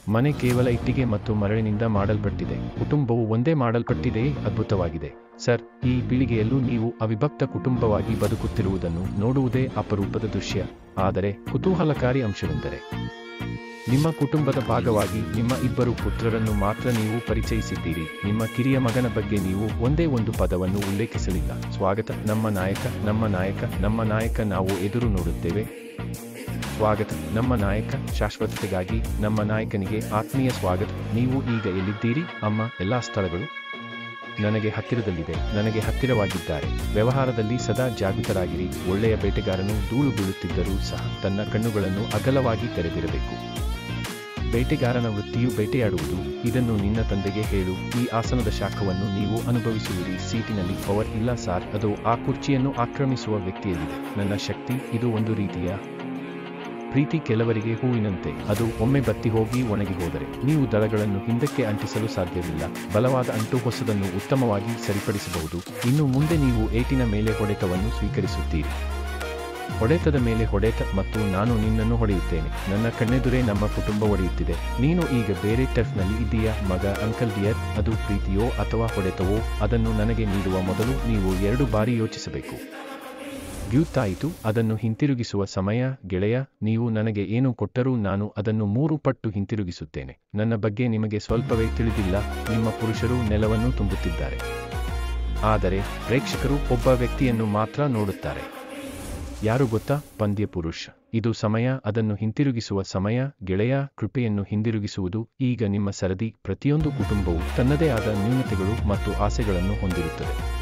ಮನೆ ಕೇವಲ ಇಟ್ಟಿಗೆ ಮತ್ತು ಮರಳಿನಿಂದ ಮಾಡಲ್ಪಟ್ಟಿದೆ ಕುಟುಂಬವು ಒಂದೇ ಮಾಡಲ್ಪಟ್ಟಿದೆಯೇ ಅದ್ಭುತವಾಗಿದೆ ಸರ್ ಈ ಪೀಳಿಗೆಯಲ್ಲೂ ನೀವು ಅವಿಭಕ್ತ ಕುಟುಂಬವಾಗಿ ಬದುಕುತ್ತಿರುವುದನ್ನು ನೋಡುವುದೇ ಅಪರೂಪದ ದೃಶ್ಯ ಆದರೆ ಕುತೂಹಲಕಾರಿ ಅಂಶವೆಂದರೆ ನಿಮ್ಮ ಕುಟುಂಬದ ಭಾಗವಾಗಿ ನಿಮ್ಮ ಇಬ್ಬರು ಪುತ್ರರನ್ನು ಮಾತ್ರ ನೀವು ಪರಿಚಯಿಸಿದ್ದೀರಿ ನಿಮ್ಮ ಕಿರಿಯ ಮಗನ ಬಗ್ಗೆ ನೀವು ಒಂದೇ ಒಂದು ಪದವನ್ನು ಉಲ್ಲೇಖಿಸಲಿಲ್ಲ ಸ್ವಾಗತ ನಮ್ಮ ನಾಯಕ ನಮ್ಮ ನಾಯಕ ನಮ್ಮ ನಾಯಕ ನಾವು ಎದುರು ನೋಡುತ್ತೇವೆ ಸ್ವಾಗತ ನಮ್ಮ ನಾಯಕ ಶಾಶ್ವತತೆಗಾಗಿ ನಮ್ಮ ನಾಯಕನಿಗೆ ಆತ್ಮೀಯ ಸ್ವಾಗತ ನೀವು ಈಗ ಎಲ್ಲಿದ್ದೀರಿ ಅಮ್ಮ ಎಲ್ಲಾ ಸ್ಥಳಗಳು ನನಗೆ ಹತ್ತಿರದಲ್ಲಿದೆ ನನಗೆ ಹತ್ತಿರವಾಗಿದ್ದಾರೆ ವ್ಯವಹಾರದಲ್ಲಿ ಸದಾ ಜಾಗೃತರಾಗಿರಿ ಒಳ್ಳೆಯ ಬೇಟೆಗಾರನು ಧೂಳು ಬೀಳುತ್ತಿದ್ದರೂ ಸಹ ತನ್ನ ಕಣ್ಣುಗಳನ್ನು ಅಗಲವಾಗಿ ತೆರೆದಿರಬೇಕು ಬೇಟೆಗಾರನ ವೃತ್ತಿಯು ಬೇಟೆಯಾಡುವುದು ಇದನ್ನು ನಿನ್ನ ತಂದೆಗೆ ಹೇಳು ಈ ಆಸನದ ಶಾಖವನ್ನು ನೀವು ಅನುಭವಿಸುವಿರಿ ಸೀಟಿನಲ್ಲಿ ಪವರ್ ಇಲ್ಲ ಸಾರ್ ಅದು ಆ ಕುರ್ಚಿಯನ್ನು ಆಕ್ರಮಿಸುವ ವ್ಯಕ್ತಿಯಲ್ಲಿದೆ ನನ್ನ ಶಕ್ತಿ ಇದು ಒಂದು ರೀತಿಯ ಪ್ರೀತಿ ಕೆಲವರಿಗೆ ಹೂವಿನಂತೆ ಅದು ಒಮ್ಮೆ ಬತ್ತಿ ಹೋಗಿ ಒಣಗಿ ಹೋದರೆ ನೀವು ದಳಗಳನ್ನು ಹಿಂದಕ್ಕೆ ಅಂಟಿಸಲು ಸಾಧ್ಯವಿಲ್ಲ ಬಲವಾದ ಅಂಟು ಹೊಸದನ್ನು ಉತ್ತಮವಾಗಿ ಸರಿಪಡಿಸಬಹುದು ಇನ್ನು ಮುಂದೆ ನೀವು ಏಟಿನ ಮೇಲೆ ಹೊಡೆತವನ್ನು ಸ್ವೀಕರಿಸುತ್ತೀರಿ ಹೊಡೆತದ ಮೇಲೆ ಹೊಡೆತ ಮತ್ತು ನಾನು ನಿನ್ನನ್ನು ಹೊಡೆಯುತ್ತೇನೆ ನನ್ನ ಕಣ್ಣೆದುರೇ ನಮ್ಮ ಕುಟುಂಬ ಒಡೆಯುತ್ತಿದೆ ನೀನು ಈಗ ಬೇರೆ ಟರ್ಫ್ನಲ್ಲಿ ಇದ್ದೀಯಾ ಮಗ ಅಂಕಲ್ ಡಿಯರ್ ಅದು ಪ್ರೀತಿಯೋ ಅಥವಾ ಹೊಡೆತವೋ ಅದನ್ನು ನನಗೆ ನೀಡುವ ಮೊದಲು ನೀವು ಎರಡು ಬಾರಿ ಯೋಚಿಸಬೇಕು ಗ್ಯೂತ್ತಾಯಿತು ಅದನ್ನು ಹಿಂತಿರುಗಿಸುವ ಸಮಯ ಗೆಳೆಯ ನೀವು ನನಗೆ ಏನು ಕೊಟ್ಟರೂ ನಾನು ಅದನ್ನು ಮೂರು ಪಟ್ಟು ಹಿಂತಿರುಗಿಸುತ್ತೇನೆ ನನ್ನ ಬಗ್ಗೆ ನಿಮಗೆ ಸ್ವಲ್ಪವೇ ತಿಳಿದಿಲ್ಲ ನಿಮ್ಮ ಪುರುಷರು ನೆಲವನ್ನು ತುಂಬುತ್ತಿದ್ದಾರೆ ಆದರೆ ಪ್ರೇಕ್ಷಕರು ಒಬ್ಬ ವ್ಯಕ್ತಿಯನ್ನು ಮಾತ್ರ ನೋಡುತ್ತಾರೆ ಯಾರು ಗೊತ್ತಾ ಪಂದ್ಯ ಪುರುಷ ಇದು ಸಮಯ ಅದನ್ನು ಹಿಂತಿರುಗಿಸುವ ಸಮಯ ಗೆಳೆಯ ಕೃಪೆಯನ್ನು ಹಿಂದಿರುಗಿಸುವುದು ಈಗ ನಿಮ್ಮ ಸರದಿ ಪ್ರತಿಯೊಂದು ಕುಟುಂಬವು ತನ್ನದೇ ಆದ ನ್ಯೂನತೆಗಳು ಮತ್ತು ಆಸೆಗಳನ್ನು ಹೊಂದಿರುತ್ತದೆ